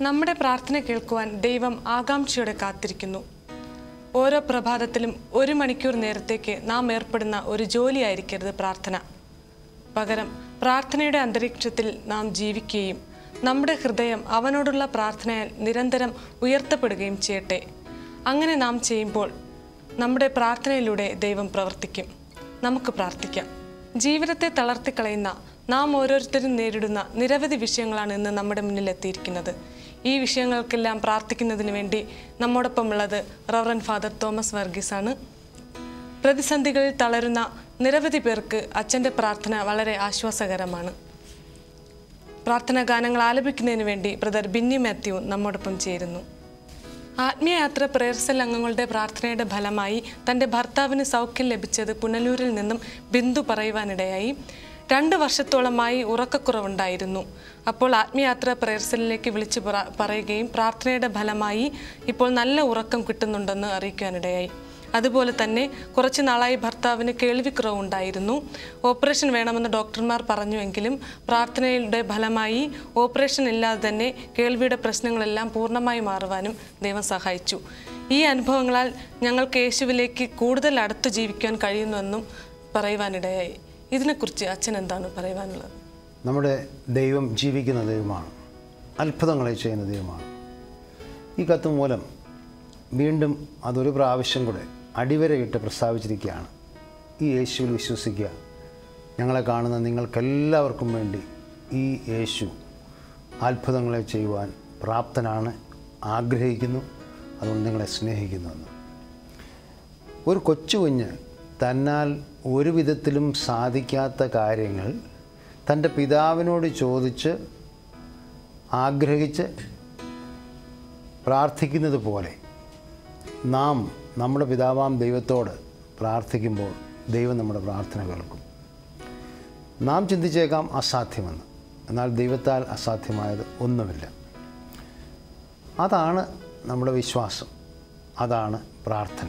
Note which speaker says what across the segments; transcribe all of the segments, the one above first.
Speaker 1: നമ്മുടെ പ്രാർത്ഥന കേൾക്കുവാൻ ദൈവം ആകാംക്ഷയോടെ കാത്തിരിക്കുന്നു ഓരോ പ്രഭാതത്തിലും ഒരു മണിക്കൂർ നേരത്തേക്ക് നാം ഏർപ്പെടുന്ന ഒരു ജോലിയായിരിക്കരുത് പ്രാർത്ഥന പകരം പ്രാർത്ഥനയുടെ അന്തരീക്ഷത്തിൽ നാം ജീവിക്കുകയും നമ്മുടെ ഹൃദയം അവനോടുള്ള പ്രാർത്ഥനയാൽ നിരന്തരം ഉയർത്തപ്പെടുകയും ചെയ്യട്ടെ അങ്ങനെ നാം ചെയ്യുമ്പോൾ നമ്മുടെ പ്രാർത്ഥനയിലൂടെ ദൈവം പ്രവർത്തിക്കും നമുക്ക് പ്രാർത്ഥിക്കാം ജീവിതത്തെ തളർത്തിക്കളയുന്ന നാം ഓരോരുത്തരും നേരിടുന്ന നിരവധി വിഷയങ്ങളാണ് ഇന്ന് നമ്മുടെ മുന്നിൽ എത്തിയിരിക്കുന്നത് ഈ വിഷയങ്ങൾക്കെല്ലാം പ്രാർത്ഥിക്കുന്നതിന് വേണ്ടി നമ്മോടൊപ്പമുള്ളത് റവറൻ ഫാദർ തോമസ് വർഗീസ് ആണ് പ്രതിസന്ധികളിൽ തളരുന്ന നിരവധി പേർക്ക് അച്ഛൻ്റെ പ്രാർത്ഥന വളരെ ആശ്വാസകരമാണ് പ്രാർത്ഥനാ ഗാനങ്ങൾ ആലപിക്കുന്നതിന് വേണ്ടി ബ്രദർ ബിന്നി മാത്യു നമ്മോടൊപ്പം ചേരുന്നു ആത്മീയയാത്ര പ്രേയർ സെൽ അംഗങ്ങളുടെ പ്രാർത്ഥനയുടെ ഫലമായി തൻ്റെ ഭർത്താവിന് സൗഖ്യം ലഭിച്ചത് പുനലൂരിൽ നിന്നും ബിന്ദു പറയുവാനിടയായി രണ്ട് വർഷത്തോളമായി ഉറക്കക്കുറവുണ്ടായിരുന്നു അപ്പോൾ ആത്മീയാത്ര പ്രേയർ സെല്ലിലേക്ക് വിളിച്ചു പറ- പറയുകയും പ്രാർത്ഥനയുടെ ഫലമായി ഇപ്പോൾ നല്ല ഉറക്കം കിട്ടുന്നുണ്ടെന്ന് അറിയിക്കാനിടയായി അതുപോലെ തന്നെ കുറച്ച് നാളായി ഭർത്താവിന് കേൾവിക്കുറവുണ്ടായിരുന്നു ഓപ്പറേഷൻ വേണമെന്ന് ഡോക്ടർമാർ പറഞ്ഞുവെങ്കിലും പ്രാർത്ഥനയുടെ ഫലമായി ഓപ്പറേഷൻ ഇല്ലാതെ തന്നെ കേൾവിയുടെ പ്രശ്നങ്ങളെല്ലാം പൂർണ്ണമായി മാറുവാനും ദൈവം സഹായിച്ചു ഈ അനുഭവങ്ങളാൽ ഞങ്ങൾക്ക് യേശുവിലേക്ക് കൂടുതൽ അടുത്ത് ജീവിക്കാൻ കഴിയുന്നുവെന്നും പറയുവാനിടയായി ഇതിനെക്കുറിച്ച് അച്ഛൻ എന്താണ് പറയുവാനുള്ളത്
Speaker 2: നമ്മുടെ ദൈവം ജീവിക്കുന്ന ദൈവമാണ് അത്ഭുതങ്ങളെ ചെയ്യുന്ന ദൈവമാണ് ഈ കത്ത് മൂലം വീണ്ടും അതൊരു പ്രാവശ്യം കൂടെ അടിവരയിട്ട് പ്രസ്താവിച്ചിരിക്കുകയാണ് ഈ യേശുവിൽ വിശ്വസിക്കുക ഞങ്ങളെ കാണുന്ന നിങ്ങൾക്കെല്ലാവർക്കും വേണ്ടി ഈ യേശു അത്ഭുതങ്ങളെ ചെയ്യുവാൻ പ്രാപ്തനാണ് ആഗ്രഹിക്കുന്നു അതുകൊണ്ട് നിങ്ങളെ സ്നേഹിക്കുന്നുവെന്ന് ഒരു കൊച്ചു കുഞ്ഞ് തന്നാൽ ഒരു വിധത്തിലും സാധിക്കാത്ത കാര്യങ്ങൾ തൻ്റെ പിതാവിനോട് ചോദിച്ച് ആഗ്രഹിച്ച് പ്രാർത്ഥിക്കുന്നത് പോലെ നാം നമ്മുടെ പിതാവാം ദൈവത്തോട് പ്രാർത്ഥിക്കുമ്പോൾ ദൈവം നമ്മുടെ പ്രാർത്ഥന കേൾക്കും നാം ചിന്തിച്ചേക്കാം അസാധ്യമെന്ന് എന്നാൽ ദൈവത്താൽ അസാധ്യമായത് ഒന്നുമില്ല അതാണ് നമ്മുടെ വിശ്വാസം അതാണ് പ്രാർത്ഥന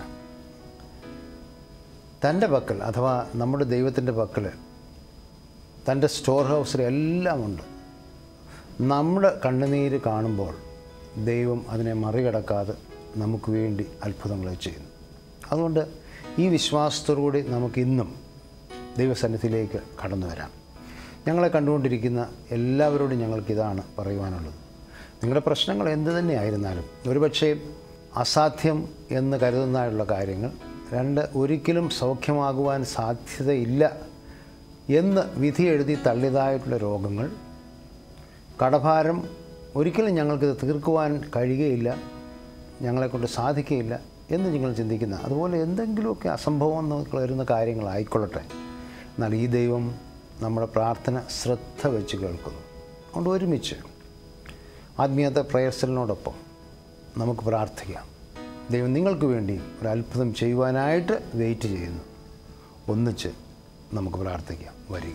Speaker 2: തൻ്റെ പക്കൽ അഥവാ നമ്മുടെ ദൈവത്തിൻ്റെ പക്കൽ തൻ്റെ സ്റ്റോർ ഹൗസിൽ എല്ലാം ഉണ്ട് നമ്മുടെ കണ്ണുനീര് കാണുമ്പോൾ ദൈവം അതിനെ മറികടക്കാതെ നമുക്ക് വേണ്ടി അത്ഭുതങ്ങൾ ചെയ്യുന്നു അതുകൊണ്ട് ഈ വിശ്വാസത്തോടുകൂടി നമുക്ക് ഇന്നും ദൈവസന്നിധിയിലേക്ക് കടന്നു വരാം ഞങ്ങളെ കണ്ടുകൊണ്ടിരിക്കുന്ന എല്ലാവരോടും ഞങ്ങൾക്കിതാണ് പറയുവാനുള്ളത് നിങ്ങളുടെ പ്രശ്നങ്ങൾ എന്ത് തന്നെയായിരുന്നാലും ഒരുപക്ഷേ അസാധ്യം എന്ന് കരുതുന്നതായുള്ള കാര്യങ്ങൾ രണ്ട് ഒരിക്കലും സൗഖ്യമാകുവാൻ സാധ്യതയില്ല എന്ന് വിധി എഴുതി തള്ളിയതായിട്ടുള്ള രോഗങ്ങൾ കടഭാരം ഒരിക്കലും ഞങ്ങൾക്കിത് തീർക്കുവാൻ കഴിയുകയില്ല ഞങ്ങളെക്കൊണ്ട് സാധിക്കുകയില്ല എന്ന് നിങ്ങൾ ചിന്തിക്കുന്ന അതുപോലെ എന്തെങ്കിലുമൊക്കെ അസംഭവം എന്ന് വരുന്ന കാര്യങ്ങളായിക്കൊള്ളട്ടെ എന്നാൽ ഈ ദൈവം നമ്മുടെ പ്രാർത്ഥന ശ്രദ്ധ വെച്ച് കേൾക്കുന്നു അതുകൊണ്ട് ഒരുമിച്ച് ആത്മീയത പ്രയർസലിനോടൊപ്പം നമുക്ക് പ്രാർത്ഥിക്കാം ദൈവം നിങ്ങൾക്ക് വേണ്ടി ഒരു അത്ഭുതം ചെയ്യുവാനായിട്ട് വെയിറ്റ് ചെയ്യുന്നു ഒന്നിച്ച് നമുക്ക് പ്രാർത്ഥിക്കാം വരിക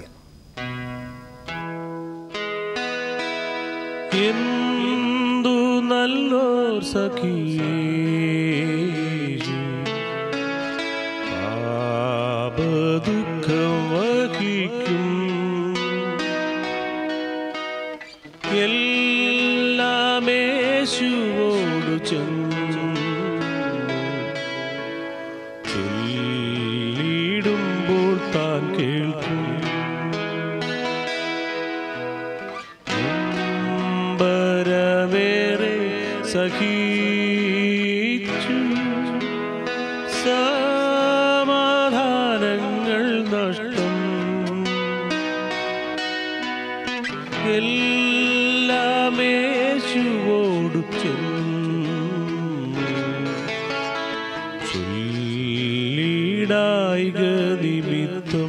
Speaker 3: എന്തു നല്ലോർ സഖീ പാപദുഃഖം വഹിക്കും എല്ലാമേശുവോടു ചെന്നു ചൊല്ലിടുമ്പോൾ താൻ കേൾക്കും നമ്പരവേറെ സഹിച്ചു സമാധാനങ്ങൾ നഷ്ടം എല്ലാമേശുവോടു ചെന്നു ചൊല്ലിടായിക നിമിത്തം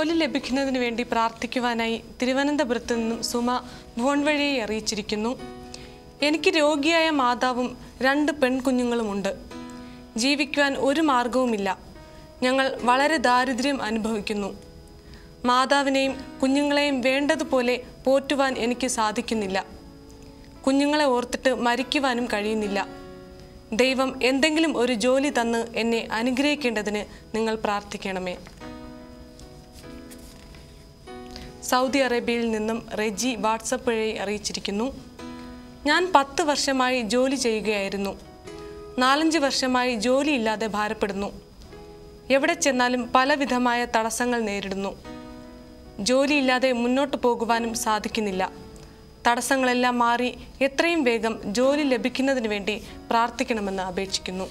Speaker 1: ജോലി ലഭിക്കുന്നതിന് വേണ്ടി പ്രാർത്ഥിക്കുവാനായി തിരുവനന്തപുരത്ത് നിന്നും സുമ ഫോൺ വഴി അറിയിച്ചിരിക്കുന്നു എനിക്ക് രോഗിയായ മാതാവും രണ്ട് പെൺകുഞ്ഞുങ്ങളുമുണ്ട് ജീവിക്കുവാൻ ഒരു മാർഗവുമില്ല ഞങ്ങൾ വളരെ ദാരിദ്ര്യം അനുഭവിക്കുന്നു മാതാവിനെയും കുഞ്ഞുങ്ങളെയും വേണ്ടതുപോലെ പോറ്റുവാൻ എനിക്ക് സാധിക്കുന്നില്ല കുഞ്ഞുങ്ങളെ ഓർത്തിട്ട് മരിക്കുവാനും കഴിയുന്നില്ല ദൈവം എന്തെങ്കിലും ഒരു ജോലി തന്ന് എന്നെ അനുഗ്രഹിക്കേണ്ടതിന് നിങ്ങൾ പ്രാർത്ഥിക്കണമേ സൗദി അറേബ്യയിൽ നിന്നും റെജി വാട്സപ്പ് വഴി അറിയിച്ചിരിക്കുന്നു ഞാൻ പത്ത് വർഷമായി ജോലി ചെയ്യുകയായിരുന്നു നാലഞ്ച് വർഷമായി ജോലിയില്ലാതെ ഭാരപ്പെടുന്നു എവിടെ ചെന്നാലും പലവിധമായ തടസ്സങ്ങൾ നേരിടുന്നു ജോലിയില്ലാതെ മുന്നോട്ട് പോകുവാനും സാധിക്കുന്നില്ല തടസ്സങ്ങളെല്ലാം മാറി എത്രയും വേഗം ജോലി ലഭിക്കുന്നതിന് വേണ്ടി പ്രാർത്ഥിക്കണമെന്ന് അപേക്ഷിക്കുന്നു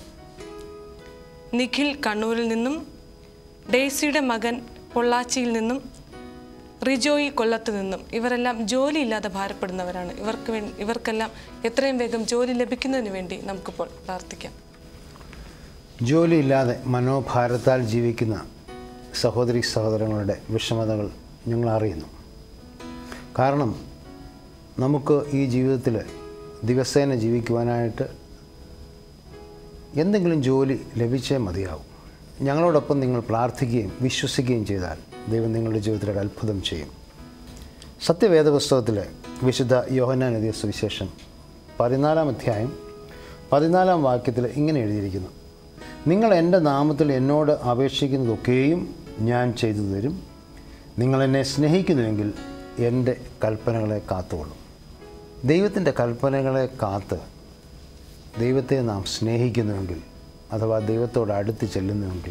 Speaker 1: നിഖിൽ കണ്ണൂരിൽ നിന്നും ഡെയ്സിയുടെ മകൻ പൊള്ളാച്ചിയിൽ നിന്നും റിജോയി കൊല്ലത്ത് നിന്നും ഇവരെല്ലാം ജോലിയില്ലാതെ ഭാരപ്പെടുന്നവരാണ് ഇവർക്ക് വേണ്ടി ഇവർക്കെല്ലാം എത്രയും വേഗം ജോലി ലഭിക്കുന്നതിന് വേണ്ടി നമുക്കിപ്പോൾ പ്രാർത്ഥിക്കാം
Speaker 2: ജോലിയില്ലാതെ മനോഭാരത്താൽ ജീവിക്കുന്ന സഹോദരി സഹോദരങ്ങളുടെ വിഷമതകൾ ഞങ്ങൾ അറിയുന്നു കാരണം നമുക്ക് ഈ ജീവിതത്തിൽ ദിവസേന ജീവിക്കുവാനായിട്ട് എന്തെങ്കിലും ജോലി ലഭിച്ചേ മതിയാവും ഞങ്ങളോടൊപ്പം നിങ്ങൾ പ്രാർത്ഥിക്കുകയും വിശ്വസിക്കുകയും ചെയ്താൽ ദൈവം നിങ്ങളുടെ ജീവിതത്തിൽ ഒരു അത്ഭുതം ചെയ്യും സത്യവേദ പുസ്തകത്തിലെ വിശുദ്ധ യോഹന്നാൻ എഴുതിയ സുവിശേഷം പതിനാലാം അധ്യായം പതിനാലാം വാക്യത്തിൽ ഇങ്ങനെ എഴുതിയിരിക്കുന്നു നിങ്ങൾ എൻ്റെ നാമത്തിൽ എന്നോട് അപേക്ഷിക്കുന്നതൊക്കെയും ഞാൻ ചെയ്തു തരും നിങ്ങൾ എന്നെ സ്നേഹിക്കുന്നുവെങ്കിൽ എൻ്റെ കൽപ്പനകളെ കാത്തുകൊള്ളും ദൈവത്തിൻ്റെ കൽപ്പനകളെ കാത്ത് ദൈവത്തെ നാം സ്നേഹിക്കുന്നുവെങ്കിൽ അഥവാ ദൈവത്തോട് അടുത്ത് ചെല്ലുന്നുവെങ്കിൽ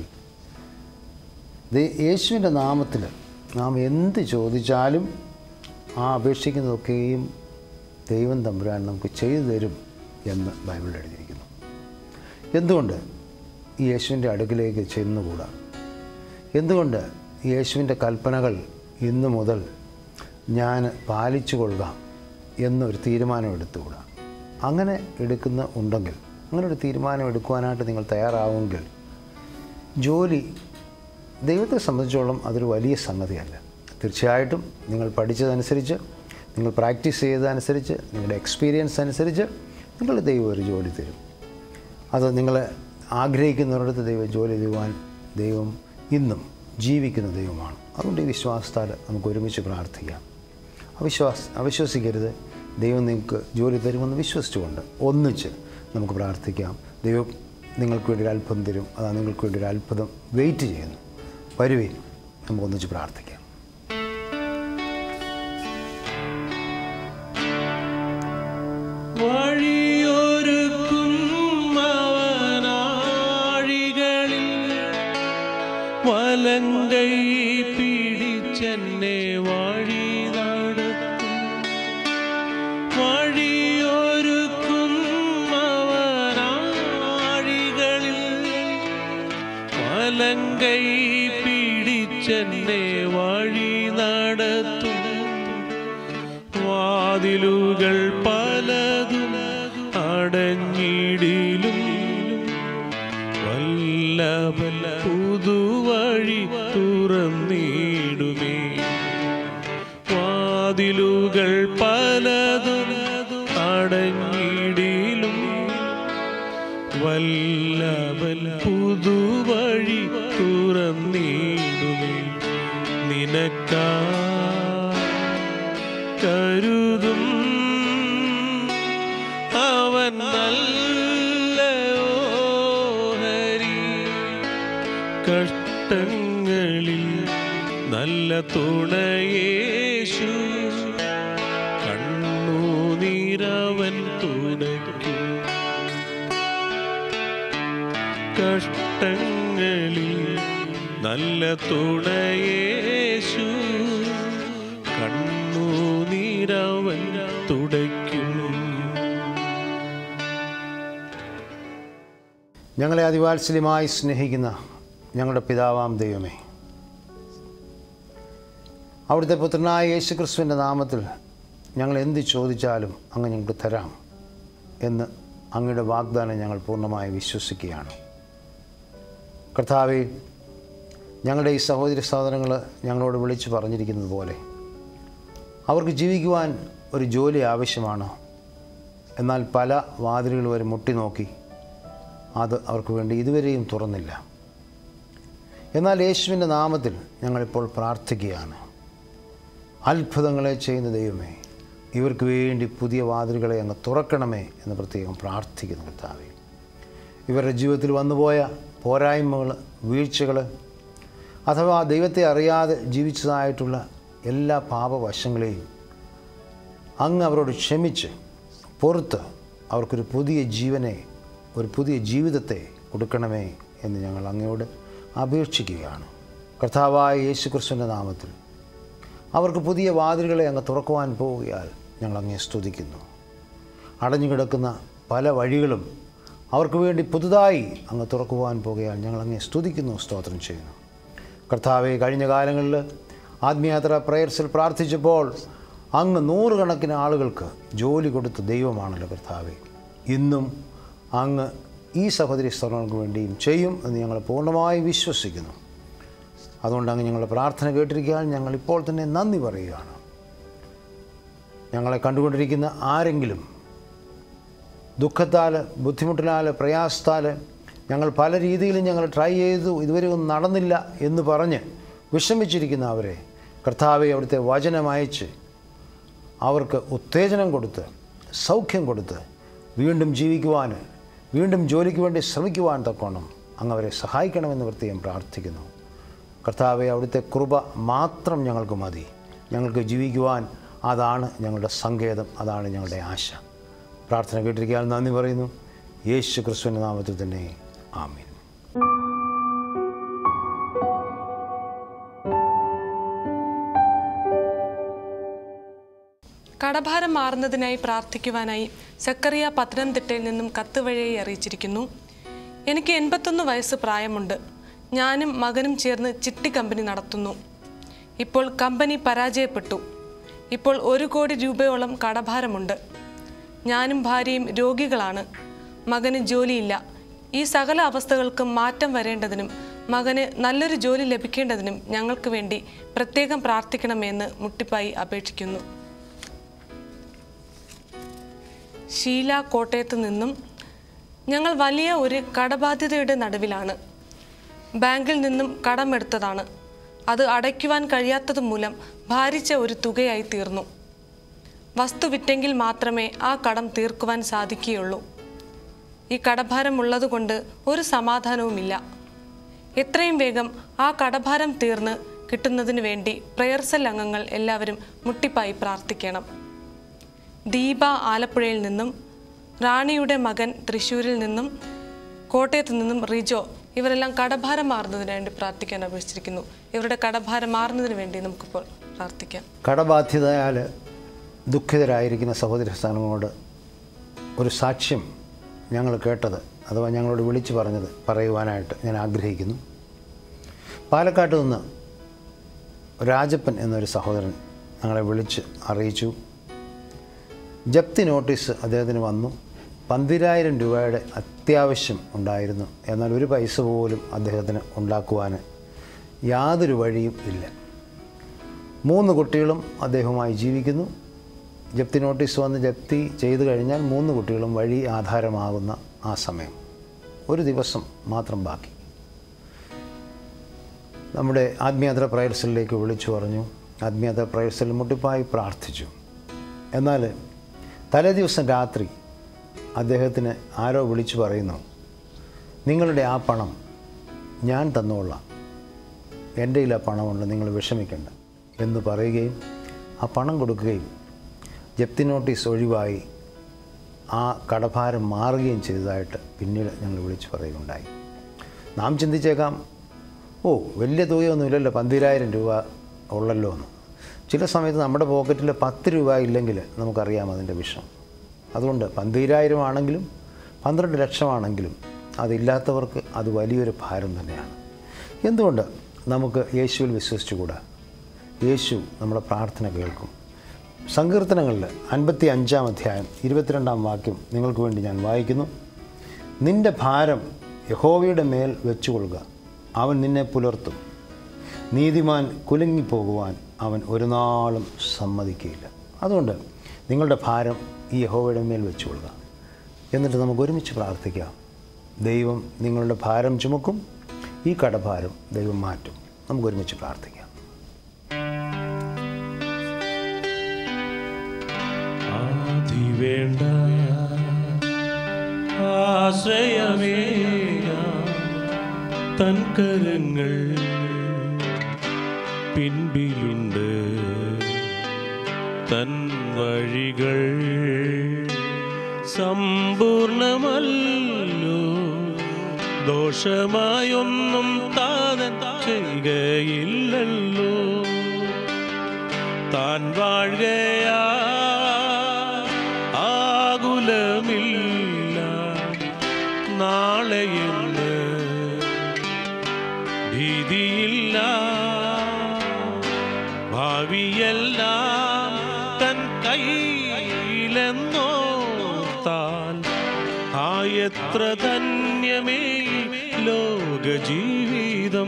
Speaker 2: ദൈ- യേശുവിൻ്റെ നാമത്തിൽ നാം എന്ത് ചോദിച്ചാലും ആ അപേക്ഷിക്കുന്നതൊക്കെയും ദൈവം തമ്പുരാൻ നമുക്ക് ചെയ്തു തരും എന്ന് ബൈബിളിൽ എഴുതിയിരിക്കുന്നു എന്തുകൊണ്ട് ഈ യേശുവിൻ്റെ അടുക്കിലേക്ക് ചെന്നുകൂടാ എന്തുകൊണ്ട് യേശുവിൻ്റെ കൽപ്പനകൾ ഇന്നു മുതൽ ഞാൻ പാലിച്ചു കൊള്ളുക എന്നൊരു തീരുമാനം എടുത്തുകൂടാ അങ്ങനെ എടുക്കുന്ന ഉണ്ടെങ്കിൽ അങ്ങനെ ഒരു തീരുമാനം എടുക്കുവാനായിട്ട് നിങ്ങൾ തയ്യാറാവുമെങ്കിൽ ജോലി ദൈവത്തെ സംബന്ധിച്ചോളം അതൊരു വലിയ സംഗതിയല്ല തീർച്ചയായിട്ടും നിങ്ങൾ പഠിച്ചതനുസരിച്ച് നിങ്ങൾ പ്രാക്ടീസ് ചെയ്തതനുസരിച്ച് നിങ്ങളുടെ എക്സ്പീരിയൻസ് അനുസരിച്ച് നിങ്ങൾ ദൈവം ഒരു ജോലി തരും അത് നിങ്ങൾ ആഗ്രഹിക്കുന്നിടത്ത് ദൈവം ജോലി ചെയ്യുവാൻ ദൈവം ഇന്നും ജീവിക്കുന്ന ദൈവമാണ് അതുകൊണ്ട് ഈ വിശ്വാസത്താൽ നമുക്ക് ഒരുമിച്ച് പ്രാർത്ഥിക്കാം അവിശ്വാസ അവിശ്വസിക്കരുത് ദൈവം നിങ്ങൾക്ക് ജോലി തരുമെന്ന് വിശ്വസിച്ചുകൊണ്ട് ഒന്നിച്ച് നമുക്ക് പ്രാർത്ഥിക്കാം ദൈവം നിങ്ങൾക്ക് വേണ്ടി ഒരു അത്ഭുതം തരും അതാ നിങ്ങൾക്ക് വേണ്ടി ഒരു അത്ഭുതം വെയിറ്റ് ചെയ്യുന്നു വരുവീൻ നമുക്ക് ഒന്നിച്ച് പ്രാർത്ഥിക്കാം
Speaker 3: വഴിയൊരുക്കും അവനാഴികളിൽ വലങ്കൈ പിടിച്ചെന്നെ വഴി നടത്തും വഴിയൊരുക്കും അവനാഴികളിൽ വലങ്കൈ പിടിച്ചെന്നെ വഴി നടത്തും വാതിലുകൾ പലതും അടഞ്ഞിടിലും വല്ലഭല പുതുവഴി തുറന്നിടുമേ വാതിലുകൾ പലതും അടഞ്ഞിടിലും വല്ലഭൽ പുതുവഴി തുറന്നിടുമേ നിനക്കാ കരുതും അവൻ നല്ല ഓഹരി കഷ്ടങ്ങളിൽ നല്ല തുണയേശു കണ്ണുനീരവൻ തുടയ്ക്കും കഷ്ടങ്ങളിൽ നല്ല തുണയേശു കണ്ണുനീരവൻ തുടയ്ക്കും
Speaker 2: ഞങ്ങളെ അതിവാത്സല്യമായി സ്നേഹിക്കുന്ന ഞങ്ങളുടെ പിതാവാം ദൈവമേ അവിടുത്തെ പുത്രനായ യേശു ക്രിസ്തുവിൻ്റെ നാമത്തിൽ ഞങ്ങൾ എന്ത് ചോദിച്ചാലും അങ്ങ് ഞങ്ങൾക്ക് തരാം എന്ന് അങ്ങയുടെ വാഗ്ദാനം ഞങ്ങൾ പൂർണ്ണമായി വിശ്വസിക്കുകയാണ് കർത്താവെ ഞങ്ങളുടെ ഈ സഹോദരി സഹോദരങ്ങൾ ഞങ്ങളോട് വിളിച്ചു പറഞ്ഞിരിക്കുന്നത് പോലെ അവർക്ക് ജീവിക്കുവാൻ ഒരു ജോലി ആവശ്യമാണ് എന്നാൽ പല വാതിലുകൾ വരെ മുട്ടി നോക്കി അത് അവർക്ക് വേണ്ടി ഇതുവരെയും തുറന്നില്ല എന്നാൽ യേശുവിൻ്റെ നാമത്തിൽ ഞങ്ങളിപ്പോൾ പ്രാർത്ഥിക്കുകയാണ് അത്ഭുതങ്ങളെ ചെയ്യുന്ന ദൈവമേ ഇവർക്ക് വേണ്ടി പുതിയ വാതിലുകളെ അങ്ങ് തുറക്കണമേ എന്ന് പ്രത്യേകം പ്രാർത്ഥിക്കുന്നു കർത്താവേ ഇവരുടെ ജീവിതത്തിൽ വന്നുപോയ പോരായ്മകൾ വീഴ്ചകൾ അഥവാ ദൈവത്തെ അറിയാതെ ജീവിച്ചതായിട്ടുള്ള എല്ലാ പാപവശങ്ങളെയും അങ്ങ് അവരോട് ക്ഷമിച്ച് പുറത്ത് അവർക്കൊരു പുതിയ ജീവനെ ഒരു പുതിയ ജീവിതത്തെ കൊടുക്കണമേ എന്ന് ഞങ്ങൾ അങ്ങയോട് അപേക്ഷിക്കുകയാണ് കർത്താവായ യേശു ക്രിസ്തുവിൻ്റെ നാമത്തിൽ അവർക്ക് പുതിയ വാതിലുകളെ അങ്ങ് തുറക്കുവാൻ പോവുകയാൽ ഞങ്ങൾ അങ്ങേ സ്തുതിക്കുന്നു അടഞ്ഞു കിടക്കുന്ന പല വഴികളും അവർക്ക് വേണ്ടി പുതുതായി അങ്ങ് തുറക്കുവാൻ പോകുകയാൽ ഞങ്ങൾ അങ്ങേ സ്തുതിക്കുന്നു സ്തോത്രം ചെയ്യുന്നു കർത്താവെ കഴിഞ്ഞ കാലങ്ങളിൽ ആത്മീയാത്ര പ്രയർസിൽ പ്രാർത്ഥിച്ചപ്പോൾ അങ്ങ് നൂറുകണക്കിന് ആളുകൾക്ക് ജോലി കൊടുത്ത ദൈവമാണല്ലോ കർത്താവെ ഇന്നും അങ്ങ് ഈ സഹോദരി സ്ഥലങ്ങൾക്ക് വേണ്ടിയും ചെയ്യും എന്ന് ഞങ്ങൾ പൂർണ്ണമായി വിശ്വസിക്കുന്നു അതുകൊണ്ട് അങ്ങ് ഞങ്ങളുടെ പ്രാർത്ഥന കേട്ടിരിക്കാൻ ഞങ്ങൾ ഇപ്പോൾ തന്നെ നന്ദി പറയുകയാണ് ഞങ്ങളെ കണ്ടുകൊണ്ടിരിക്കുന്ന ആരെങ്കിലും ദുഃഖത്താൽ ബുദ്ധിമുട്ടിനാൽ പ്രയാസത്താൽ ഞങ്ങൾ പല രീതിയിലും ഞങ്ങൾ ട്രൈ ചെയ്തു ഇതുവരെ ഒന്നും നടന്നില്ല എന്ന് പറഞ്ഞ് വിഷമിച്ചിരിക്കുന്ന അവരെ കർത്താവെ അവിടുത്തെ വചനം അയച്ച് അവർക്ക് ഉത്തേജനം കൊടുത്ത് സൗഖ്യം കൊടുത്ത് വീണ്ടും ജീവിക്കുവാൻ വീണ്ടും ജോലിക്ക് വേണ്ടി ശ്രമിക്കുവാൻ തക്കോണം അങ്ങ് അവരെ സഹായിക്കണമെന്ന് പ്രത്യേകം പ്രാർത്ഥിക്കുന്നു കർത്താവെ അവിടുത്തെ കൃപ മാത്രം ഞങ്ങൾക്ക് മതി ഞങ്ങൾക്ക് ജീവിക്കുവാൻ അതാണ് ഞങ്ങളുടെ സങ്കേതം അതാണ് ഞങ്ങളുടെ ആശ പ്രാർത്ഥന കേട്ടിരിക്കാൻ നന്ദി പറയുന്നു യേശു ക്രിസ്തുവിൻ്റെ നാമത്തിൽ തന്നെ ആമീൻ
Speaker 1: കടഭാരം മാറുന്നതിനായി പ്രാർത്ഥിക്കുവാനായി സക്കറിയ പത്തനംതിട്ടയിൽ നിന്നും കത്ത് വഴി അറിയിച്ചിരിക്കുന്നു എനിക്ക് എൺപത്തൊന്ന് വയസ്സ് പ്രായമുണ്ട് ഞാനും മകനും ചേർന്ന് ചിട്ടി കമ്പനി നടത്തുന്നു ഇപ്പോൾ കമ്പനി പരാജയപ്പെട്ടു ഇപ്പോൾ ഒരു കോടി രൂപയോളം കടഭാരമുണ്ട് ഞാനും ഭാര്യയും രോഗികളാണ് മകന് ജോലിയില്ല ഈ സകല അവസ്ഥകൾക്കും മാറ്റം വരേണ്ടതിനും മകന് നല്ലൊരു ജോലി ലഭിക്കേണ്ടതിനും ഞങ്ങൾക്ക് വേണ്ടി പ്രത്യേകം പ്രാർത്ഥിക്കണമെന്ന് മുട്ടിപ്പായി അപേക്ഷിക്കുന്നു ഷീല കോട്ടയത്ത് നിന്നും ഞങ്ങൾ വലിയ ഒരു കടബാധ്യതയുടെ നടുവിലാണ് ബാങ്കിൽ നിന്നും കടമെടുത്തതാണ് അത് അടയ്ക്കുവാൻ കഴിയാത്തത് മൂലം ഭാരിച്ച ഒരു തുകയായി തീർന്നു വസ്തു വിറ്റെങ്കിൽ മാത്രമേ ആ കടം തീർക്കുവാൻ സാധിക്കുകയുള്ളൂ ഈ കടഭാരം ഉള്ളതുകൊണ്ട് ഒരു സമാധാനവുമില്ല എത്രയും വേഗം ആ കടഭാരം തീർന്ന് കിട്ടുന്നതിന് വേണ്ടി പ്രയർസൽ അംഗങ്ങൾ എല്ലാവരും മുട്ടിപ്പായി പ്രാർത്ഥിക്കണം ദീപ ആലപ്പുഴയിൽ നിന്നും റാണിയുടെ മകൻ തൃശ്ശൂരിൽ നിന്നും കോട്ടയത്ത് നിന്നും റിജോ ഇവരെല്ലാം കടഭാരം മാറുന്നതിന് വേണ്ടി പ്രാർത്ഥിക്കാൻ അപേക്ഷിച്ചിരിക്കുന്നു ഇവരുടെ കടഭാരം മാറുന്നതിന് വേണ്ടി നമുക്കിപ്പോൾ പ്രാർത്ഥിക്കാം
Speaker 2: കടബാധ്യതയാൽ ദുഃഖിതരായിരിക്കുന്ന സഹോദര സ്ഥാനങ്ങളോട് ഒരു സാക്ഷ്യം ഞങ്ങൾ കേട്ടത് അഥവാ ഞങ്ങളോട് വിളിച്ചു പറഞ്ഞത് പറയുവാനായിട്ട് ഞാൻ ആഗ്രഹിക്കുന്നു പാലക്കാട്ട് നിന്ന് രാജപ്പൻ എന്നൊരു സഹോദരൻ ഞങ്ങളെ വിളിച്ച് അറിയിച്ചു ജപ്തി നോട്ടീസ് അദ്ദേഹത്തിന് വന്നു പന്തിരായിരം രൂപയുടെ അത്യാവശ്യം ഉണ്ടായിരുന്നു എന്നാൽ ഒരു പൈസ പോലും അദ്ദേഹത്തിന് ഉണ്ടാക്കുവാൻ യാതൊരു വഴിയും ഇല്ല മൂന്ന് കുട്ടികളും അദ്ദേഹവുമായി ജീവിക്കുന്നു ജപ്തി നോട്ടീസ് വന്ന് ജപ്തി ചെയ്തു കഴിഞ്ഞാൽ മൂന്ന് കുട്ടികളും വഴി ആധാരമാകുന്ന ആ സമയം ഒരു ദിവസം മാത്രം ബാക്കി നമ്മുടെ ആത്മീയത്ര പ്രയർസലിലേക്ക് വിളിച്ചു പറഞ്ഞു ആത്മീയത്ര പ്രയർസൽ മുട്ടിപ്പായി പ്രാർത്ഥിച്ചു എന്നാൽ തലേ ദിവസം രാത്രി അദ്ദേഹത്തിന് ആരോ വിളിച്ചു പറയുന്നു നിങ്ങളുടെ ആ പണം ഞാൻ തന്നോളാം എൻ്റെ കയ്യിൽ ആ പണമുണ്ട് നിങ്ങൾ വിഷമിക്കണ്ട എന്ന് പറയുകയും ആ പണം കൊടുക്കുകയും ജപ്തി നോട്ടീസ് ഒഴിവായി ആ കടഭാരം മാറുകയും ചെയ്തതായിട്ട് പിന്നീട് ഞങ്ങൾ വിളിച്ചു പറയുകയുണ്ടായി നാം ചിന്തിച്ചേക്കാം ഓ വലിയ തുകയൊന്നുമില്ലല്ലോ പന്തിരായിരം രൂപ ഉള്ളല്ലോ എന്ന് ചില സമയത്ത് നമ്മുടെ പോക്കറ്റിൽ പത്ത് രൂപ ഇല്ലെങ്കിൽ നമുക്കറിയാം അതിൻ്റെ വിഷം അതുകൊണ്ട് പന്തിരായിരം ആണെങ്കിലും പന്ത്രണ്ട് ലക്ഷമാണെങ്കിലും അതില്ലാത്തവർക്ക് അത് വലിയൊരു ഭാരം തന്നെയാണ് എന്തുകൊണ്ട് നമുക്ക് യേശുവിൽ വിശ്വസിച്ചുകൂടാ യേശു നമ്മുടെ പ്രാർത്ഥന കേൾക്കും സങ്കീർത്തനങ്ങളിൽ അൻപത്തി അഞ്ചാം അധ്യായം ഇരുപത്തിരണ്ടാം വാക്യം നിങ്ങൾക്ക് വേണ്ടി ഞാൻ വായിക്കുന്നു നിന്റെ ഭാരം യഹോവയുടെ മേൽ വെച്ചുകൊള്ളുക അവൻ നിന്നെ പുലർത്തും നീതിമാൻ കുലുങ്ങിപ്പോകുവാൻ അവൻ ഒരു നാളും സമ്മതിക്കുകയില്ല അതുകൊണ്ട് നിങ്ങളുടെ ഭാരം ഈ യഹോവയുടെ മേൽ വെച്ചുകൊള്ളുക എന്നിട്ട് നമുക്ക് ഒരുമിച്ച് പ്രാർത്ഥിക്കാം ദൈവം നിങ്ങളുടെ ഭാരം ചുമക്കും ഈ കടഭാരം ദൈവം മാറ്റും നമുക്ക് ഒരുമിച്ച് പ്രാർത്ഥിക്കാം
Speaker 3: ആദി വേണ്ട ആശ്രയമേ തൻ കരങ്ങൾ പിൻപിലുണ്ട് തൻ വഴികൾ സമ്പൂർണമല്ലോ ദോഷമായൊന്നും താതൻ ചെയ്യുകയില്ലല്ലോ താൻ വാഴുകയാ ആകുലമില്ല നാളെയെന്ന് ഭീതിയില്ല ഭാവിയെല്ലാം തൻ കയ്യിലെന്നോർത്താൽ ആയത്ര ധന്യമേ ലോകജീവിതം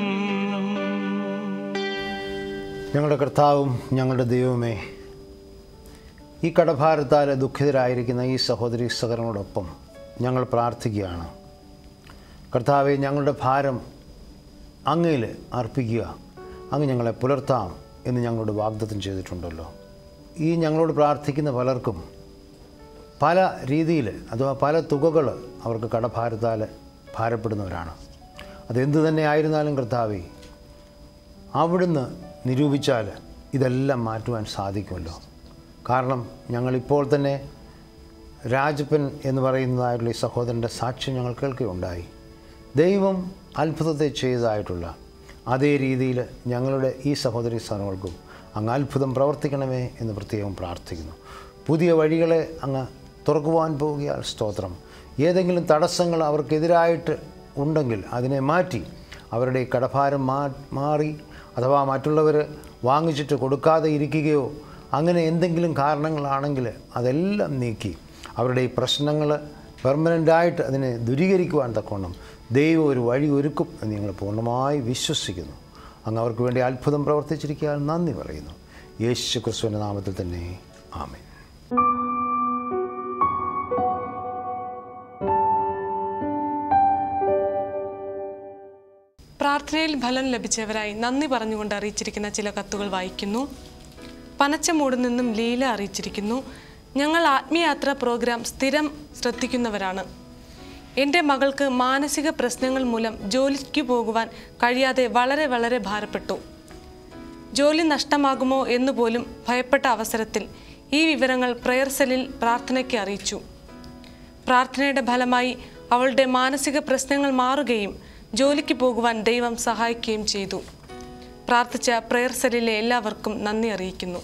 Speaker 2: ഞങ്ങളുടെ കർത്താവും ഞങ്ങളുടെ ദൈവമേ ഈ കടഭാരത്താൽ ദുഃഖിതരായിരിക്കുന്ന ഈ സഹോദരി സഹകരണങ്ങളോടൊപ്പം ഞങ്ങൾ പ്രാർത്ഥിക്കുകയാണ് കർത്താവെ ഞങ്ങളുടെ ഭാരം അങ്ങയിൽ അർപ്പിക്കുക അങ്ങ് ഞങ്ങളെ പുലർത്താം എന്ന് ഞങ്ങളോട് വാഗ്ദത്തം ചെയ്തിട്ടുണ്ടല്ലോ ഈ ഞങ്ങളോട് പ്രാർത്ഥിക്കുന്ന പലർക്കും പല രീതിയിൽ അഥവാ പല തുകകൾ അവർക്ക് കടഭാരത്താൽ ഭാരപ്പെടുന്നവരാണ് അതെന്തു തന്നെ ആയിരുന്നാലും കർത്താവേ അവിടുന്ന് നിരൂപിച്ചാൽ ഇതെല്ലാം മാറ്റുവാൻ സാധിക്കുമല്ലോ കാരണം ഞങ്ങളിപ്പോൾ തന്നെ രാജപ്പൻ എന്ന് പറയുന്നതായിട്ടുള്ള ഈ സഹോദരൻ്റെ സാക്ഷ്യം ഞങ്ങൾ കേൾക്കുകയുണ്ടായി ദൈവം അത്ഭുതത്തെ ചെയ്തതായിട്ടുള്ള അതേ രീതിയിൽ ഞങ്ങളുടെ ഈ സഹോദരി സ്ഥാനങ്ങൾക്കും അങ്ങ് അത്ഭുതം പ്രവർത്തിക്കണമേ എന്ന് പ്രത്യേകം പ്രാർത്ഥിക്കുന്നു പുതിയ വഴികളെ അങ്ങ് തുറക്കുവാൻ പോവുകയാൽ സ്തോത്രം ഏതെങ്കിലും തടസ്സങ്ങൾ അവർക്കെതിരായിട്ട് ഉണ്ടെങ്കിൽ അതിനെ മാറ്റി അവരുടെ ഈ കടഭാരം മാ മാറി അഥവാ മറ്റുള്ളവർ വാങ്ങിച്ചിട്ട് കൊടുക്കാതെ ഇരിക്കുകയോ അങ്ങനെ എന്തെങ്കിലും കാരണങ്ങളാണെങ്കിൽ അതെല്ലാം നീക്കി അവരുടെ ഈ പ്രശ്നങ്ങൾ പെർമനൻ്റായിട്ട് അതിനെ ദൂരീകരിക്കുവാൻ തക്കവണ്ണം ദൈവം ഒരു വഴി ഒരുക്കും എന്ന് ഞങ്ങൾ പൂർണ്ണമായി വിശ്വസിക്കുന്നു അങ്ങ് അവർക്ക് വേണ്ടി അത്ഭുതം പ്രവർത്തിച്ചിരിക്കാൻ നന്ദി പറയുന്നു യേശു ക്രിസ്തുവിൻ്റെ നാമത്തിൽ തന്നെ ആമേൻ
Speaker 1: പ്രാർത്ഥനയിൽ ഫലം ലഭിച്ചവരായി നന്ദി പറഞ്ഞുകൊണ്ട് അറിയിച്ചിരിക്കുന്ന ചില കത്തുകൾ വായിക്കുന്നു പനച്ചമൂട് നിന്നും ലീല അറിയിച്ചിരിക്കുന്നു ഞങ്ങൾ ആത്മീയാത്ര പ്രോഗ്രാം സ്ഥിരം ശ്രദ്ധിക്കുന്നവരാണ് എൻ്റെ മകൾക്ക് മാനസിക പ്രശ്നങ്ങൾ മൂലം ജോലിക്ക് പോകുവാൻ കഴിയാതെ വളരെ വളരെ ഭാരപ്പെട്ടു ജോലി നഷ്ടമാകുമോ എന്ന് പോലും ഭയപ്പെട്ട അവസരത്തിൽ ഈ വിവരങ്ങൾ പ്രയർ സെല്ലിൽ പ്രാർത്ഥനയ്ക്ക് അറിയിച്ചു പ്രാർത്ഥനയുടെ ഫലമായി അവളുടെ മാനസിക പ്രശ്നങ്ങൾ മാറുകയും ജോലിക്ക് പോകുവാൻ ദൈവം സഹായിക്കുകയും ചെയ്തു പ്രാർത്ഥിച്ച പ്രയർ സെല്ലിലെ എല്ലാവർക്കും നന്ദി അറിയിക്കുന്നു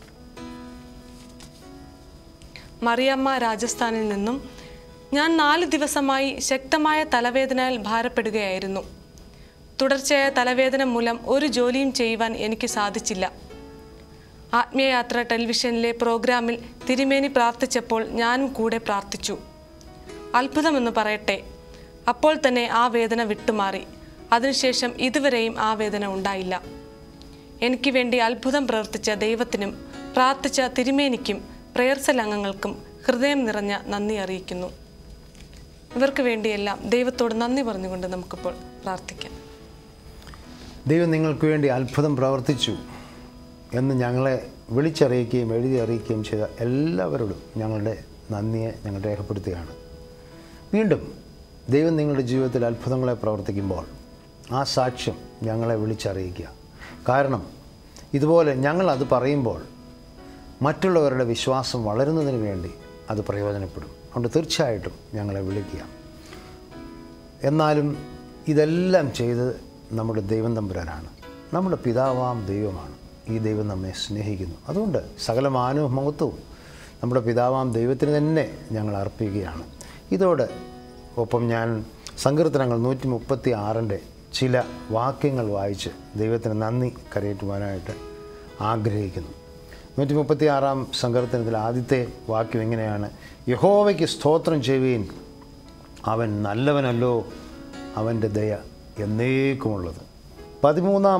Speaker 1: മറിയമ്മ രാജസ്ഥാനിൽ നിന്നും ഞാൻ നാല് ദിവസമായി ശക്തമായ തലവേദനയാൽ ഭാരപ്പെടുകയായിരുന്നു തുടർച്ചയായ തലവേദന മൂലം ഒരു ജോലിയും ചെയ്യുവാൻ എനിക്ക് സാധിച്ചില്ല ആത്മീയയാത്ര ടെലിവിഷനിലെ പ്രോഗ്രാമിൽ തിരുമേനി പ്രാർത്ഥിച്ചപ്പോൾ ഞാനും കൂടെ പ്രാർത്ഥിച്ചു അത്ഭുതമെന്ന് പറയട്ടെ അപ്പോൾ തന്നെ ആ വേദന വിട്ടുമാറി അതിനുശേഷം ഇതുവരെയും ആ വേദന ഉണ്ടായില്ല എനിക്ക് വേണ്ടി അത്ഭുതം പ്രവർത്തിച്ച ദൈവത്തിനും പ്രാർത്ഥിച്ച തിരുമേനിക്കും പ്രയർസൽ അംഗങ്ങൾക്കും ഹൃദയം നിറഞ്ഞ നന്ദി അറിയിക്കുന്നു ഇവർക്ക് വേണ്ടിയെല്ലാം ദൈവത്തോട് നന്ദി പറഞ്ഞുകൊണ്ട് നമുക്കിപ്പോൾ പ്രാർത്ഥിക്കാം
Speaker 2: ദൈവം നിങ്ങൾക്ക് വേണ്ടി അത്ഭുതം പ്രവർത്തിച്ചു എന്ന് ഞങ്ങളെ വിളിച്ചറിയിക്കുകയും എഴുതി അറിയിക്കുകയും ചെയ്ത എല്ലാവരോടും ഞങ്ങളുടെ നന്ദിയെ ഞങ്ങൾ രേഖപ്പെടുത്തുകയാണ് വീണ്ടും ദൈവം നിങ്ങളുടെ ജീവിതത്തിൽ അത്ഭുതങ്ങളെ പ്രവർത്തിക്കുമ്പോൾ ആ സാക്ഷ്യം ഞങ്ങളെ വിളിച്ചറിയിക്കുക കാരണം ഇതുപോലെ ഞങ്ങൾ അത് പറയുമ്പോൾ മറ്റുള്ളവരുടെ വിശ്വാസം വളരുന്നതിന് വേണ്ടി അത് പ്രയോജനപ്പെടും അതുകൊണ്ട് തീർച്ചയായിട്ടും ഞങ്ങളെ വിളിക്കുക എന്നാലും ഇതെല്ലാം ചെയ്തത് നമ്മുടെ ദൈവം തമ്പുരാനാണ് നമ്മുടെ പിതാവാം ദൈവമാണ് ഈ ദൈവം നമ്മെ സ്നേഹിക്കുന്നു അതുകൊണ്ട് സകല മാനവും മഹത്വവും നമ്മുടെ പിതാവാം ദൈവത്തിന് തന്നെ ഞങ്ങൾ അർപ്പിക്കുകയാണ് ഇതോടെ ഒപ്പം ഞാൻ സങ്കീർത്തനങ്ങൾ നൂറ്റി മുപ്പത്തി ആറിൻ്റെ ചില വാക്യങ്ങൾ വായിച്ച് ദൈവത്തിന് നന്ദി കരയേറ്റുവാനായിട്ട് ആഗ്രഹിക്കുന്നു നൂറ്റി മുപ്പത്തി ആറാം സങ്കീർത്തനത്തിൽ ആദ്യത്തെ വാക്യം എങ്ങനെയാണ് യഹോവയ്ക്ക് സ്തോത്രം ചെയ്യുകയും അവൻ നല്ലവനല്ലോ അവൻ്റെ ദയ എന്നേക്കുമുള്ളത് പതിമൂന്നാം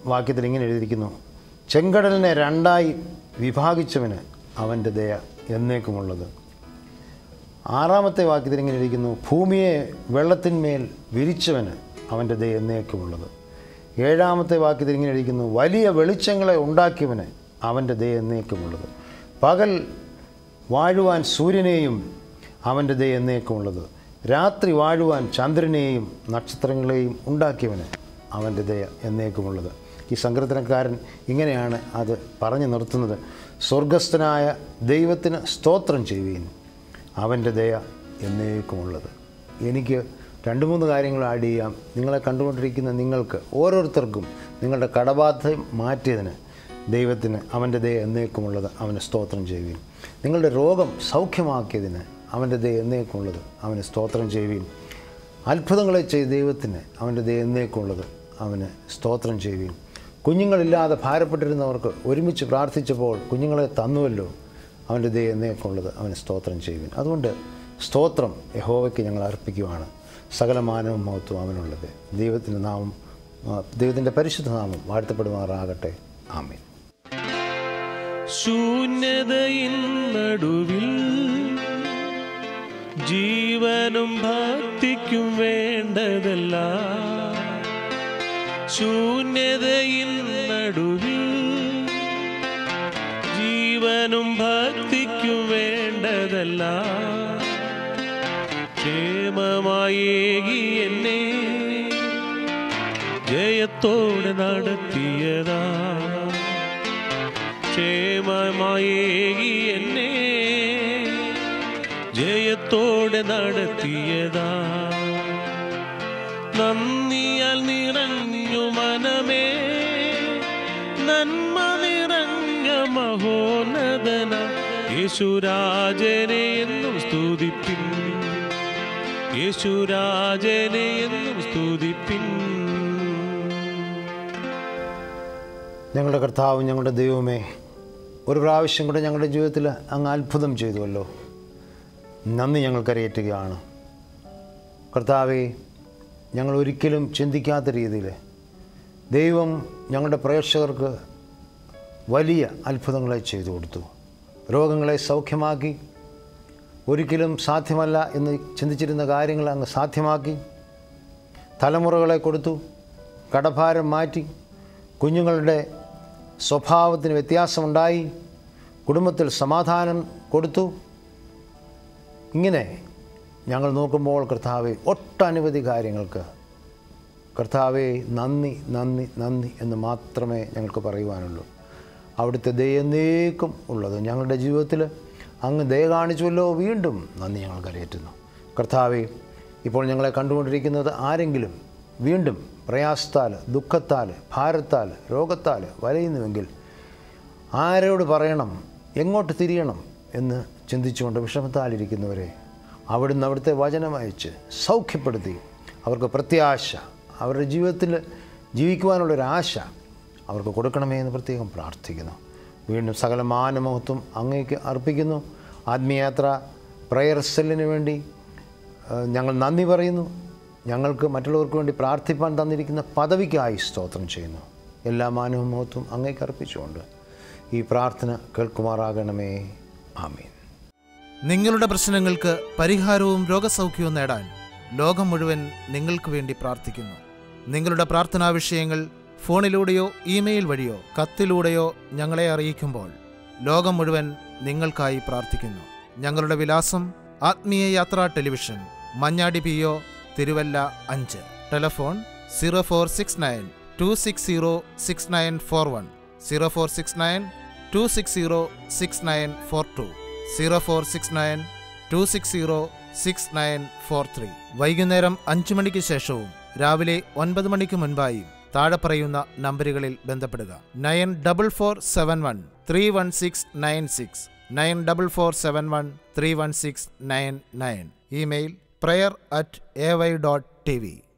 Speaker 2: വാക്യത്തിൽ ഇങ്ങനെ എഴുതിയിരിക്കുന്നു ചെങ്കടലിനെ രണ്ടായി വിഭാഗിച്ചവന് അവൻ്റെ ദയ എന്നേക്കുമുള്ളത് ആറാമത്തെ വാക്യത്തിൽ ഇങ്ങനെ ഇരിക്കുന്നു ഭൂമിയെ വെള്ളത്തിന്മേൽ വിരിച്ചവന് അവൻ്റെ ദയ എന്നേക്കുമുള്ളത് ഏഴാമത്തെ വാക്യത്തിൽ ഇങ്ങനെ ഇരിക്കുന്നു വലിയ വെളിച്ചങ്ങളെ ഉണ്ടാക്കിയവന് അവൻ്റെ ദയ എന്നേക്കുമുള്ളത് പകൽ വാഴുവാൻ സൂര്യനെയും അവൻ്റെ ദയ എന്നേക്കുമുള്ളത് രാത്രി വാഴുവാൻ ചന്ദ്രനെയും നക്ഷത്രങ്ങളെയും ഉണ്ടാക്കിയവന് അവൻ്റെ ദയ എന്നേക്കുമുള്ളത് ഈ സങ്കീർത്തനക്കാരൻ ഇങ്ങനെയാണ് അത് പറഞ്ഞു നിർത്തുന്നത് സ്വർഗസ്ഥനായ ദൈവത്തിന് സ്തോത്രം ചെയ്യുകയും അവൻ്റെ ദയ എന്നേക്കുമുള്ളത് എനിക്ക് രണ്ട് മൂന്ന് കാര്യങ്ങൾ ആഡ് ചെയ്യാം നിങ്ങളെ കണ്ടുകൊണ്ടിരിക്കുന്ന നിങ്ങൾക്ക് ഓരോരുത്തർക്കും നിങ്ങളുടെ കടബാധ്യം മാറ്റിയതിന് ദൈവത്തിന് അവൻ്റെ ദയ എന്നേക്കുമുള്ളത് അവന് സ്തോത്രം ചെയ്യുകയും നിങ്ങളുടെ രോഗം സൗഖ്യമാക്കിയതിന് അവൻ്റെ ദയ എന്നേക്കുമുള്ളത് അവന് സ്തോത്രം ചെയ്യുകയും അത്ഭുതങ്ങളെ ചെയ്ത ദൈവത്തിന് അവൻ്റെ ദയ എന്നേക്കുമുള്ളത് അവന് സ്തോത്രം ചെയ്യുകയും കുഞ്ഞുങ്ങളില്ലാതെ ഭാരപ്പെട്ടിരുന്നവർക്ക് ഒരുമിച്ച് പ്രാർത്ഥിച്ചപ്പോൾ കുഞ്ഞുങ്ങളെ തന്നുവല്ലോ അവൻ്റെ ദയ എന്നേക്കുള്ളത് അവന് സ്തോത്രം ചെയ്യുവിൻ അതുകൊണ്ട് സ്തോത്രം യഹോവയ്ക്ക് ഞങ്ങൾ അർപ്പിക്കുവാണ് സകല മാനവും മഹത്വം അവനുള്ളത് ദൈവത്തിൻ്റെ നാമം ആ, ദൈവത്തിൻ്റെ പരിശുദ്ധ നാമം വാഴ്ത്തപ്പെടുമാറാകട്ടെ ആമീൻ
Speaker 3: ശൂന്യതയിൻ നടുവിൽ ജീവനും ഭക്തിക്കും വേണ്ടതല്ല ശൂന്യതയിൻ നടുവിൽ ജീവനും ഭക്തിക്കും വേണ്ടതല്ല ക്ഷേമമായേകി എന്നെ ജയത്തോടെ നടത്തിയതാ ക്ഷേമമായേകി എന്നെ ജയത്തോടെ നടത്തിയതാ നന്ദിയാൽ നിറഞ്ഞു മനമേ നന്മ നിറഞ്ഞ മഹോന്നതന യേശുരാജനെ എന്നും സ്തുതിപ്പിൻ യേശുരാജനെ എന്നും സ്തുതിപ്പിൻ
Speaker 2: ഞങ്ങളുടെ കർത്താവ് ഞങ്ങളുടെ ദൈവമേ ഒരു പ്രാവശ്യം കൂടെ ഞങ്ങളുടെ ജീവിതത്തിൽ അങ്ങ് അത്ഭുതം ചെയ്തുവല്ലോ നന്ദി ഞങ്ങൾക്കറിയേറ്റുകയാണ് കർത്താവെ ഞങ്ങൾ ഒരിക്കലും ചിന്തിക്കാത്ത രീതിയിൽ ദൈവം ഞങ്ങളുടെ പ്രേക്ഷകർക്ക് വലിയ അത്ഭുതങ്ങളെ ചെയ്തു കൊടുത്തു രോഗങ്ങളെ സൗഖ്യമാക്കി ഒരിക്കലും സാധ്യമല്ല എന്ന് ചിന്തിച്ചിരുന്ന കാര്യങ്ങൾ അങ്ങ് സാധ്യമാക്കി തലമുറകളെ കൊടുത്തു കടഭാരം മാറ്റി കുഞ്ഞുങ്ങളുടെ സ്വഭാവത്തിന് വ്യത്യാസമുണ്ടായി കുടുംബത്തിൽ സമാധാനം കൊടുത്തു ഇങ്ങനെ ഞങ്ങൾ നോക്കുമ്പോൾ കർത്താവെ ഒട്ടനവധി കാര്യങ്ങൾക്ക് കർത്താവെ നന്ദി നന്ദി നന്ദി എന്ന് മാത്രമേ ഞങ്ങൾക്ക് പറയുവാനുള്ളൂ അവിടുത്തെ ദയനേക്കും ഉള്ളത് ഞങ്ങളുടെ ജീവിതത്തിൽ അങ്ങ് ദയ കാണിച്ചുവല്ലോ വീണ്ടും നന്ദി ഞങ്ങൾ കരയേറ്റുന്നു കർത്താവെ ഇപ്പോൾ ഞങ്ങളെ കണ്ടുകൊണ്ടിരിക്കുന്നത് ആരെങ്കിലും വീണ്ടും പ്രയാസത്താൽ ദുഃഖത്താൽ ഭാരത്താൽ രോഗത്താൽ വലയുന്നുവെങ്കിൽ ആരോട് പറയണം എങ്ങോട്ട് തിരിയണം എന്ന് ചിന്തിച്ചുകൊണ്ട് വിഷമത്താലിരിക്കുന്നവരെ അവിടുന്ന് അവിടുത്തെ വചനം അയച്ച് സൗഖ്യപ്പെടുത്തി അവർക്ക് പ്രത്യാശ അവരുടെ ജീവിതത്തിൽ ജീവിക്കുവാനുള്ളൊരാശ അവർക്ക് കൊടുക്കണമേ എന്ന് പ്രത്യേകം പ്രാർത്ഥിക്കുന്നു വീണ്ടും സകല മാനമഹത്വം അങ്ങേക്ക് അർപ്പിക്കുന്നു ആത്മീയാത്ര പ്രയർ സെല്ലിന് വേണ്ടി ഏഹ്, ഞങ്ങൾ നന്ദി പറയുന്നു ഞങ്ങൾക്ക് മറ്റുള്ളവർക്ക് വേണ്ടി പ്രാർത്ഥിപ്പാൻ തന്നിരിക്കുന്ന പദവിക്കായി സ്തോത്രം ചെയ്യുന്നു എല്ലാ മാനവും മഹത്വം അങ്ങേക്ക് അർപ്പിച്ചുകൊണ്ട് ഈ പ്രാർത്ഥന കേൾക്കുമാറാകണമേ ആമീൻ
Speaker 4: നിങ്ങളുടെ പ്രശ്നങ്ങൾക്ക് പരിഹാരവും രോഗസൗഖ്യവും നേടാൻ ലോകം മുഴുവൻ നിങ്ങൾക്ക് വേണ്ടി പ്രാർത്ഥിക്കുന്നു നിങ്ങളുടെ പ്രാർത്ഥനാ വിഷയങ്ങൾ ഫോണിലൂടെയോ ഇമെയിൽ വഴിയോ കത്തിലൂടെയോ ഞങ്ങളെ അറിയിക്കുമ്പോൾ ലോകം മുഴുവൻ നിങ്ങൾക്കായി പ്രാർത്ഥിക്കുന്നു ഞങ്ങളുടെ വിലാസം ആത്മീയ യാത്രാ television Manjadi P O Thiruvalla അഞ്ച് telephone zero four six nine two six zero six nine four one zero four six nine two six zero six nine four two zero four six nine two six zero six nine four three വൈകുന്നേരം അഞ്ച് മണിക്ക് ശേഷവും രാവിലെ ഒൻപത് മണിക്ക് മുൻപായും താഴെ പറയുന്ന നമ്പറുകളിൽ ബന്ധപ്പെടുക nine double four seven one three one six nine six nine double four seven one three one six nine nine email prayer at A Y dot T V